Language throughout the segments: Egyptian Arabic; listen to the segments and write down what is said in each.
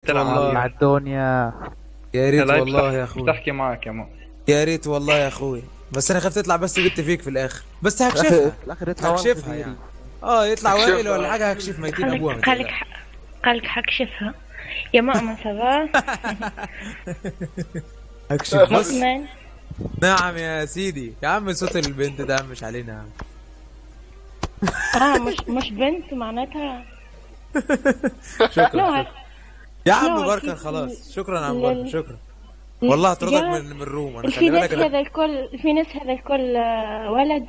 السلام والله مع الدنيا يا ريت هلا والله بتح- يا اخوي بتحكي معك يا مو يا ريت والله يا اخوي بس انا خفت اطلع بس جبت فيك في الاخر بس هكشفها في الاخر يطلع هكشفها يعني اه يطلع وائل ولا حاجه هكشف ميتين ابوها ما قالك تقلقش. قالك حكشفها يا مؤمن سافا هكشف بص مؤمن نعم يا سيدي يا عم صوت البنت ده مش علينا يا عم اه مش مش بنت معناتها شكرا لا يا عم لا، بركر في- خلاص شكرا يا عم لا، بركر لا. شكرا والله هطردك يا- من من الروم انا في خلي ناس بالك أنا- هذا الكل في ناس هذا الكل آه، ولد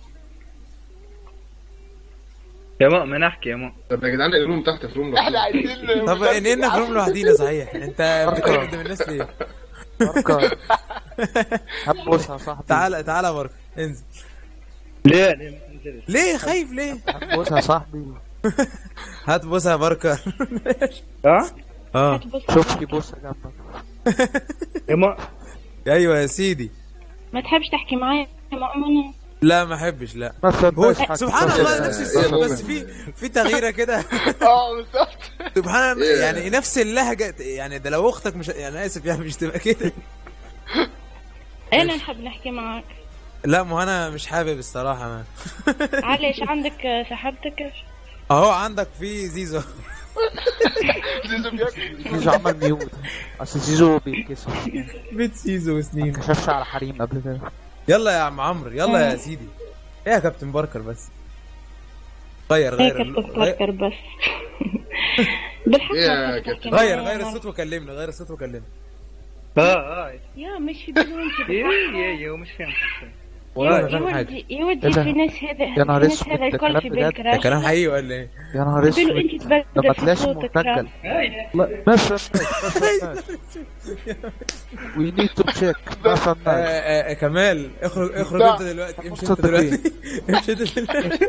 يا مؤمن احكي يا مؤمن طب يا جدعان الروم تحت في روم احنا عايزين طب اننا في روم لوحدينا صحيح انت بتتكلم قدام الناس ليه؟ بركة هبوسها يا صاحبي تعالى تعالى يا بركر انزل ليه ليه ما تنزلش؟ ليه خايف ليه؟ هبوسها يا صاحبي هات بوسه يا بركر ها؟ اه هتبص شوف لي بوسه جنبك يا مؤمن ايوه يا سيدي ما تحبش تحكي معايا يا مؤمن لا ما احبش لا ما هو فهمتش حاجة. سبحان الله إيه، نفس إيه الصوت مؤمن؟ بس في في تغييره كده اه بالظبط سبحان الله إيه. يعني نفس اللهجه يعني ده لو اختك مش يعني أنا اسف يعني مش تبقى كده انا نحب نحكي معك لا ما هو انا مش حابب الصراحه ما. علاش عندك آه، صاحبتك اهو عندك في زيزو زيزو بياكل زيزو عمل ميوت اصل زيزو بيتكسر بيت زيزو ما وسنين كشفش على حريم قبل كده يلا يا عم عمرو يلا يا سيدي ايه يا كابتن باركر بس غير هيك غير تفكر غير بس بالحق إيه يا ما تحب كابتن؟ تحكي غير, معايا. غير الصوت وكلمنا غير الصوت وكلمنا اه اه يا مش في بلونتي ايه بالراحة. ايه ايه ومش فاهم حاجة. والله ما يا فاهم حاجه ودي يا ودي إيه ده؟ في ناس هذا يا نهار في ناس اسود، هذا ده الكل كلام في بجد. بالك ده راشد كلام حقيقي ولا ايه؟ يا نهار قالوا اسود انت ده ما تبدل في طلعش صوتك مرتجل ما ما فهمناش ما فهمناش وي نيد تو تشيك ما آه فهمناش آه آه كمال اخرج اخرج لا. انت دلوقتي امشي فرصة انت دلوقتي امشي انت دلوقتي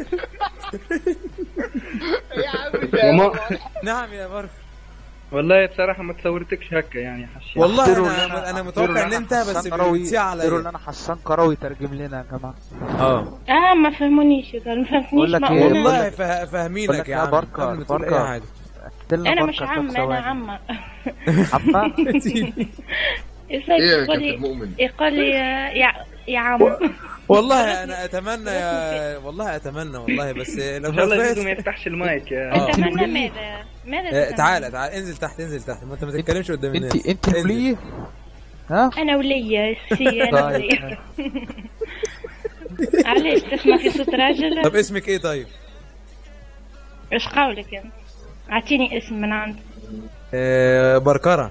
يا عم يا مؤمن نعم يا بارك والله بصراحة ما تصورتكش هكا يعني حشي والله اختروا انا لنا- انا اختروا متوقع ان لنا انت بس حسان كروي بتسيع اختروا عليا لنا حسان كروي ترجم لنا يا جماعه اه اه ما فهمونيش يا زلمه ما فهمتنيش بقول لك ما إيه، أقول. بقول والله لك- فا- بقول فاهمينك لك يا يا عم بركة، قبل ما تقول اي بركة. حاجه قلت لنا انا مش بركة عم طب انا ثواني. عمة عمة ايه يا يقول كابتن لي مؤمن يقول لي آه، يا يا عم والله انا اتمنى يا والله اتمنى والله بس لو ان شاء الله فات- زيزو ما يفتحش المايك يا آه. اتمنى ماذا ماذا آه، تتمنى؟ تعالى تعالى انزل تحت انزل تحت ما انت ما تتكلمش قدام الناس انت انت انزل. وليه ها انا ولية سي انا طيب. ولية علاش تسمع في صوت راجل طب اسمك ايه طيب؟ ايش قولك انت اعطيني اسم من عندك آه بركرة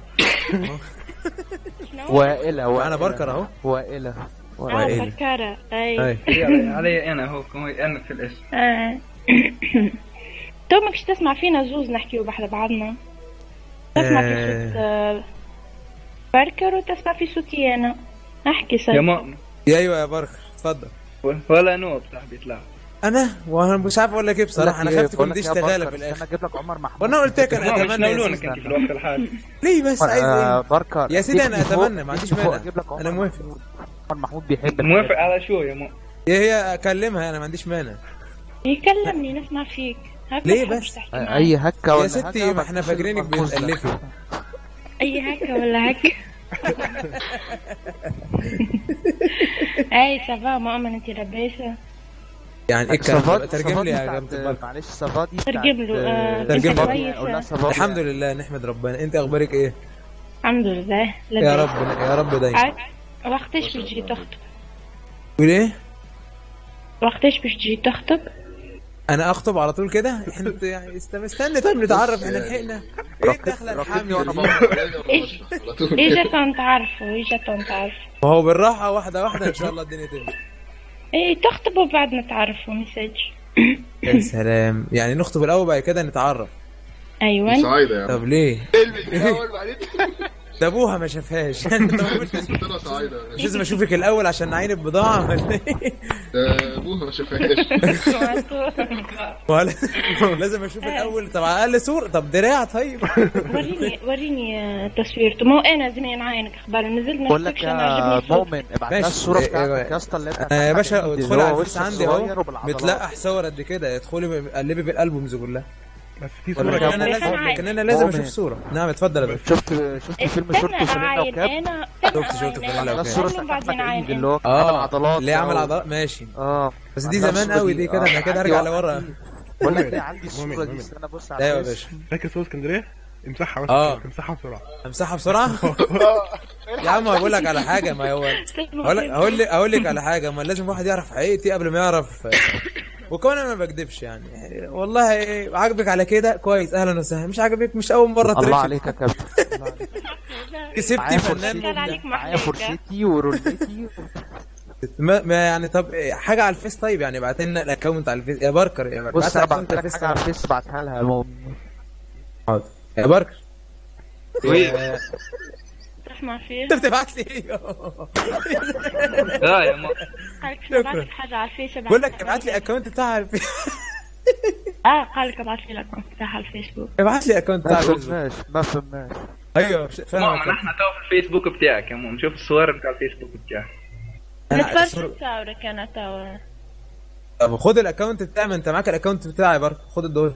شنو؟ وائلة وائلة انا بركر اهو وائلة اه وائل. بكارة اي اي علي, علي انا هو هو انا في الاسم آه. تو ماكش تسمع فينا زوز نحكيو بحد بعضنا تسمع في صوت آه، بركر وتسمع في صوتي انا احكي يا سيد مؤمن يا ايوه يا بركر اتفضل ولا نوب صاحبي طلع انا وانا مش عارف اقول لك ايه بصراحه انا خفت تكون دي اشتغاله في انا الاخر اجيب لك عمر محمود وانا قلت لك انا مش اتمنى يا ناولونك سيدي. انت في الوقت الحالي ليه بس عايز آه، ايه؟ بركر يا سيدي أنا اديني فوق- أتمنى، ما عنديش اديني فوق مانع. اجيب لك عمر أنا موافق. محمود. عمر محمود بيحب موافق على شو يا مؤمن هي هي اكلمها انا ما عنديش مانع يكلمني نسمع فيك هكا ليه تحبش بس؟ تحكي آه، معايا. اي هكه ولا يا ستي هكة ما احنا بس فاكرينك المرموز ده. بتألفي اي هكا ولا هكا اي سافا مؤمن انت لاباسه يعني ايه الكلام ده؟ صفات- ترجم صفات لي يا بتاعت- جامد البركة معلش صفات دي ترجم بتاعت- له، آه، ترجم أنت له. كويسة. قول لها صفات الحمد لله نحمد ربنا انت اخبارك ايه؟ الحمد لله يا لاباس. رب يا رب دايما عاد وقتاش باش تجي تخطب تقول ايه؟ وقتاش باش تجي تخطب انا اخطب على طول كده احنا انت يعني است- استنى طيب نتعرف احنا لحقنا ايه الدخله ركبني الحامل وأنا دي؟ على طول اجا تعرفوا اجا تعرفوا ما هو بالراحه واحده واحده ان شاء الله الدنيا تمشي ايه تخطبوا بعد نتعرفوا مساج يا سلام يعني نخطب الاول بعد كده نتعرف ايوه صعيدة يا عم طب ليه؟ البس الاول بعدين ده ابوها ما شافهاش يعني طب مش طلع صعيدة مش لازم اشوفك الاول عشان نعين البضاعه ولا ايه؟ ده ابوها ما شافهاش ولا لازم اشوف الاول طب على الاقل صور طب دراع طيب وريني وريني آه، تصويرته مو انا زمان عينك قبل نزلت ما بقول لك شفتكش انا يا عجبني صوتك. مؤمن ابعت ماشي. لها الصوره إيه، بتاعتك إيه، يا اسطى اللي انت انا يا باشا اللي ادخلي هو على وشك الفيس عندي صغير اهو وبالعضلات. بتلقح صور قد كده ادخلي قلبي بالالبومز كلها بس في ولا صوره كان كده انا لازم مؤمن. كان انا لازم مؤمن. اشوف صوره نعم اتفضل يا باشا شفت شفت فيلم استنى صورته فانيلا اعاين وكاب انا شفت- شفت فانيلا ده وكاب. الصورة استنى بتاعت بعدين احمد عيد عاين اللي هو عمل اه عضلات اللي عمل أو- عضلات ماشي اه بس دي عندها زمان الصورة قوي دي كده آه. انا كده عندي ارجع واحد- لورا بقول لك ايه عندي الصورة مؤمن، دي مؤمن. استنى بص على ايوه يا الفيس. باشا فاكر صوره اسكندريه امسحها بس آه. امسحها بسرعه امسحها بسرعه يا عم اقول لك على حاجه ما هو اقول لك اقول لك اقول لك على حاجه ما لازم واحد يعرف حقيقتي قبل ما يعرف وكمان انا ما بكدبش يعني والله إيه، عاجبك على كده كويس اهلا وسهلا مش عاجبك مش اول مره الله ترشد عليك يا كابتن الله عليك. كسبتي معايا فنان قال عليك فرشتي معايا محبوب. فرشتي ورولتي ما, ما يعني طب إيه، حاجه على الفيس طيب يعني ابعت لنا الاكونت على الفيس يا باركر يا باركر بص ابعت انا لنا بعت account لك حاجه على الفيس بعتها لها يا مؤمن حاضر. يا باركر وي. يا- تسمع فيه انت بتبعت لي ايه لا يا ما قالك شنو ابعث لك حاجة على الفيس ابعث بقول لك ابعت لي اكونت بتاع على الفيس اه قالك ابعث لي الاكونت بتاعها على الفيسبوك ابعت لي اكونت بتاع ما الفيس فهمناش ما فهمناش ايوه ش- فاهم مؤمن احنا تو في الفيسبوك بتاعك يا مؤمن شوف الصور بتاع الفيسبوك بتاعك انا نتفرج الصور- تصورك انا توا طب خد الاكونت بتاعي ما انت معاك الاكونت بتاعي برضه خد الدور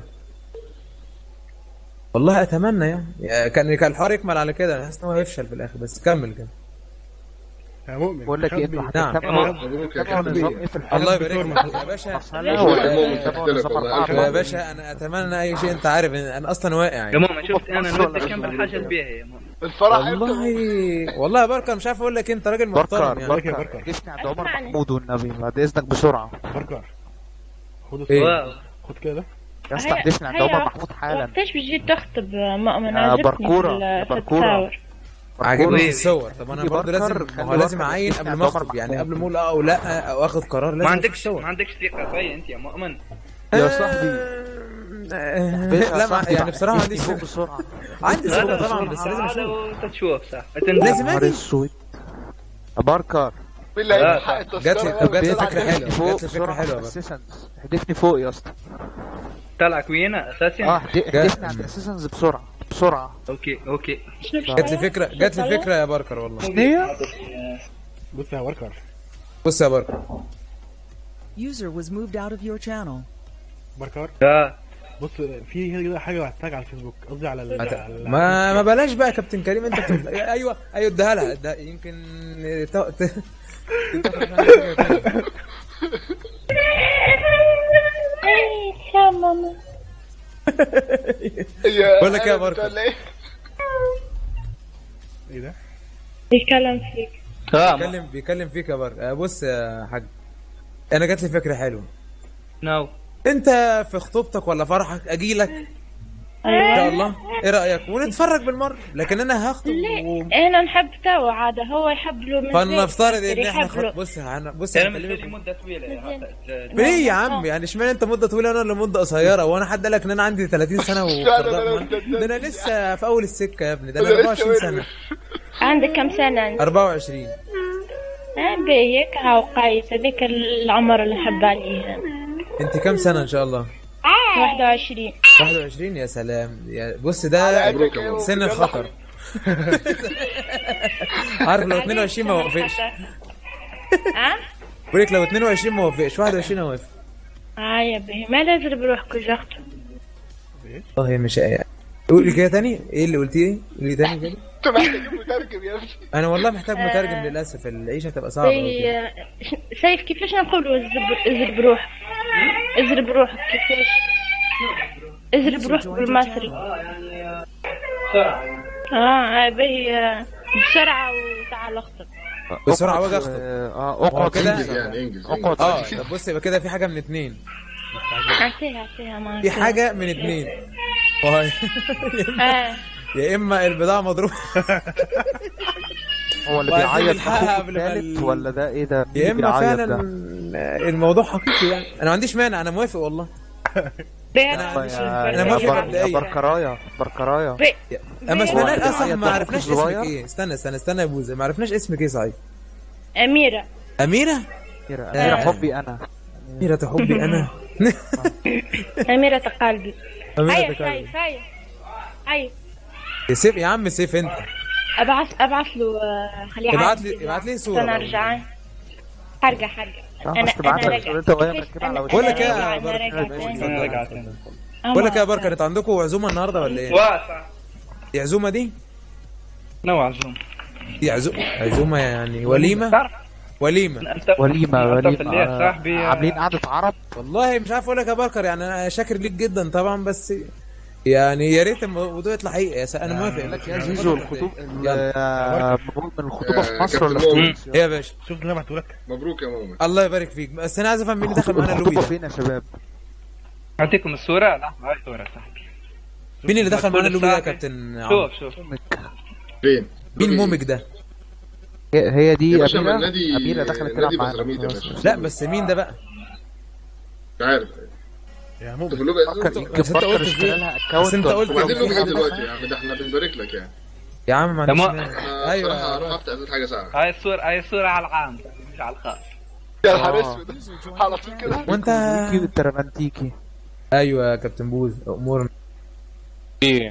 والله اتمنى يعني. يعني كان كان الحوار يكمل على كده انا حاسس ان هو هيفشل في الاخر بس كمل كده يا مؤمن بقول لك ايه خبي. انتوا نعم. هتتبعوا مبروك يا هتتبعوا كابتن. نظام ايه في الحياه الله يبارك لك يا باشا مرحله هو ولا المؤمن هتتبعوا تحت لك نظام والله. أربعة؟ يا باشا انا اتمنى اي شيء انت عارف إن انا اصلا واقع يا يعني. مؤمن شفت انا مصر ولا نبدا كم مش بالحاجه البيها يا مؤمن الفرح والله والله يا بركه مش عارف اقول لك انت راجل محترم بركر يعني لك يا بركر بركر. جبتني عند عمر اسمعني. محمود والنبي بعد اذنك بسرعه بركر خد إيه؟ الصورة. واو خد كده يا اسطى احدفني عند عمر محمود حالا وقتاش بتجي تخطب مؤمن يا عجبني بركورة، في يا ال- في بركورة. التصاور عاجبني في وي. الصور طب انا يجي برضه بركر، لازم خلي ما هو لازم بركر اعين يجيبني قبل عند ما عمر اخطب يعني محمود. قبل ما اقول اه او لا او اخد قرار لازم ما أشوف عندكش الصور. ما عندكش ثقه كفايه انت يا مؤمن يا صاحبي آه، باشا لا ما صاحبي يعني بعد بصراحه ما احدفني عنديش فوق ثقة. بسرعه عندي ثقه هذا طبعا بس لازم هذا اشوف وتشوف صح لازم يا نهار أجي. اسود يا بركر مين اللي لا، هيلحق التذكرة جات لي طب جات لي بقى؟ فكره حلوه فوق جات لي فكره بسرعه حلوه عند بقى السيشنز احدفني فوق يا اسطى طلع كوينه اه اساسا احد- احدفني عند السيشنز بسرعه بسرعه اوكي اوكي جات لي فكره جات لي فكره يا بركر والله هي بص يا بركر بص يا بركر User was moved out of your channel. بركر اه بص في هنا كده حاجه بعتها على الفيسبوك قصدي على ال- على ال- ما ما بلاش بقى يا كابتن كريم انت بتبقى- ايوه ايوه اديها لها ده يمكن ت- ت- يا ماما يا بقول لك إيه يا أنا بركة؟ ولا إيه؟ ايه ده؟ بيتكلم فيك اه بيكلم بيكلم فيك يا بركر آه، بص يا حاج انا جات لي فكره حلوه نو انت في خطوبتك ولا فرحك اجي لك ان شاء ايوه الله ايه رايك ونتفرج بالمره لكن انا هخطب و... انا نحب توا عادة هو يحب له من فلنفترض زين، ان احنا يحب له. خط... بص انا بص انا انا مش بكلمك لي مده طويله يا ليه يا عم يعني اشمعنى انت مده طويله وانا اللي مده قصيره وانا حد قال لك ان انا عندي 30 سنه لا، لا، لا، وقررنا لا، ده انا لسه في اول السكه يا ابني ده أنا انا لسه 24 وين؟ سنه عندك كم سنة انت؟ 24 آه، بيك هاو قايس هذيك العمر اللي حب عليه انت كم سنه ان شاء الله 21 21 يا سلام يا بص ده مبروك يا مؤمن. سن الخطر عارف لو 22 ما وافقش اه بقول لك لو 22 ما وافقش 21 اوافق اه يا بيه ما لازم بروحك وجغت والله مش قولي كده تاني ايه اللي قلتيه قولي تاني كده انت محتاج مترجم يا ابني انا والله محتاج مترجم للاسف العيشه هتبقى صعبه أوي بي... كده. ش- شايف كيفاش نقولوا ازر ازر بروحك ازر بروحك كيفاش ازر بروحك بالمصري اه باهي آه، بسرعة وتعال اخطب بسرعه واجي اخطب اه هو اقعد كده- انجز يعني انجز اقعد اه طب بص يبقى كده في حاجه من اتنين اعطيها اعطيها ما في حاجه من اتنين وهي- اه يا اما البضاعه مضروبه هو اللي وعايزين بيعيط نلحقها اخوه قبل ما الثالث ال- ولا ده ايه ده؟ مين يا اللي اما بيعيط فعلا ده؟ الموضوع حقيقي يعني انا ما عنديش مانع انا موافق والله بيها أنا- يا أنا يا موافق بر- مبدئيا. يا بركرايه بركرايه اما هو سمعناش اللي اصلا بيعيط ما ده عرفناش أخوه اسمك الصغير؟ ايه استنى استنى استنى يا بوزه ما عرفناش اسمك ايه صحيح أميرة اميره أميرة أميرة حبي انا اميره حبي انا أميرة قلبي اميره هيا تكلم. شايف هيا هيا يا سيف يا عم سيف انت ابعث ابعث له آه، خليه ابعت يعدي. لي ابعت لي صوره انا بقى. ارجع حرقة حرقة آه، انا بس تبعت انا لك راجع صورة وهي كيفاش مركبة على أنا- وشها. بقول لك ايه أنا يا راجع- بركة؟ أنا راجع تاني. بقول لك يا بركه انت عندكم عزومه النهارده ولا ايه؟ واسع دي عزومه دي؟ نوع عزوم دي عزو... عزومه يعني وليمه تعرف وليمه انت وليمة أنت في الليل وليمة صاحبي عاملين قعدة عرب والله مش عارف اقول لك يا بركر يعني انا شاكر ليك جدا طبعا بس يعني يا ريت الموضوع يطلع حقيقه يا س... انا موافق لك يا زيزو الخطوب يلا. مبروك من الخطوبة في آه، مصر كابتن ولا في مؤمن. تونس؟ ايه يا باشا شفت اللي انا بعته لك مبروك يا مؤمن الله يبارك فيك بس انا عايز افهم مين اللي دخل معانا لوي الخطوبة ده. فين يا شباب؟ اعطيكم الصورة لحظة هاي صورة صاحبي مين اللي دخل معانا لوي ده يا صاحبي. كابتن عمرو؟ شوف شوف فين؟ مين مومك ده؟ هي هي دي يا باشا أميرة من نادي أميرة دخلت تلعب نادي معانا بزراميط يا باشا لا بس مين ده بقى؟ مش عارف يا انت مؤمن في اللوبي فكر أزوز؟ يمكن بس أنت فكر قلت اشتري فين؟ لها بس أنت اكونت قلت وبعدين في لوبي حد دلوقتي دخل. يا عم ده احنا بنبارك لك يعني يا عم ما عنديش تمام. مانع. أنا ايوه بصراحة هروح افتح ازاي حاجة ساعة هاي الصورة هاي الصورة على العام مش على الخاص يا نهار آه. اسود على طول كده وانت كيف الترمانتيكي ايوه يا كابتن بوز امورنا ايه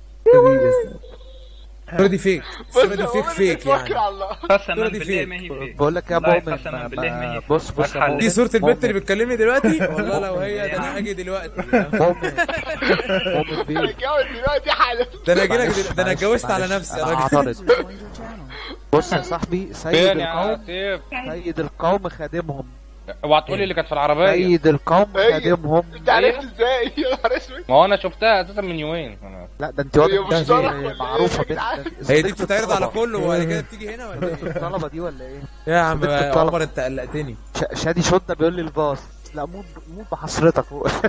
الصورة دي فيك الصورة دي فيك فيك يعني يعني على الله قسما الصورة دي بالله فيك. ما هي فيك بقول لك يا والله مؤمن قسماً ما- بالله ما ما- هي بص بص يا مرحلة. مؤمن دي صورة البنت اللي مؤمن. بتكلمني دلوقتي والله لو هي ده انا هاجي دلوقتي مؤمن مؤمن بيه رجعوا دلوقتي حالا ده انا اجي معلش، لك ده انا معلش، اتجوزت على معلش، نفسي يا أنا راجل هعترض User joined your channel. بص يا صاحبي سيد فين يا القوم سيف سيد القوم خادمهم اوعى تقول لي اللي كانت في العربيه سيد القوم هي. خادمهم انت عرفت ازاي يا نهار اسود ما هو انا شفتها اساسا من يومين أنا- لا ده انت هي واضح مشترك إنها ولا معروفه ايه يا جدعان؟ بنت هي دي بتتعرض على كله وبعد كده بتيجي هنا ولا ايه؟ الطلبه دي ولا ايه؟ يا عم بنت بقى، الطلبة. عمر انت قلقتني ش- شادي شده بيقول لي الباص لا موت موت بحسرتك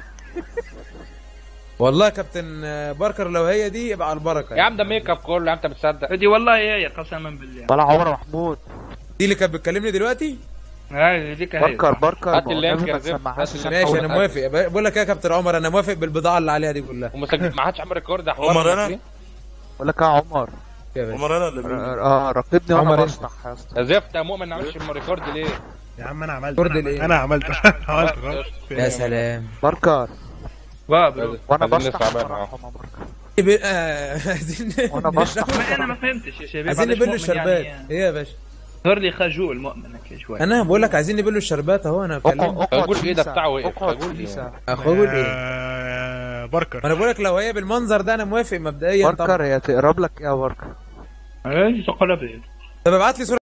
والله يا كابتن باركر لو هي دي يبقى على البركه يا عم ده ميك اب كله يا عم انت بتصدق دي والله هي قسما بالله ولا عمر محمود دي اللي كانت بتكلمني دلوقتي هاي ديك هي بركر بركر هات اللينك والنبي يا ما زفت، تسمعهاش هات عشان اللينك. ماشي أول انا حاجة. موافق بقول لك إيه يا كابتن عمر انا موافق بالبضاعه اللي عليها دي كلها ومسجل ما حدش عمل ريكورد احوال عمر أنا؟ بقول لك يا عمر يا باشا. عمر انا اللي مين؟ اه راقبني عمر وانا إيه؟ بشرح يا اسطى يا زفت يا مؤمن ما عملش ريكورد ليه؟ يا عم انا عملت برد انا الإيه؟ عملت- انا عملت عملت غلط. يا سلام بركر بابا وانا عايزين بشرح نسمع بقى بصراحة مع بركر يبقى- آه، عايزين وانا بشرح ما انا ما فهمتش يا شباب عايزين معلش نبل مؤمن الشربات يعني ايه يا باشا ظهر لي خجول مؤمنك شوي انا بقول لك عايزين نبل الشربات اهو انا بكلمك اقعد اقعد أقول إيه ده فيسا. بتاعه وقف. اقعد أقول إيه؟ فيسا. اخويا ايه آه، ما بركر انا بقول لك لو هي بالمنظر ده انا موافق مبدئيا طبعا بركر هي تقرب لك ايه يا بركر ايش تقلبت طب ابعت لي صوره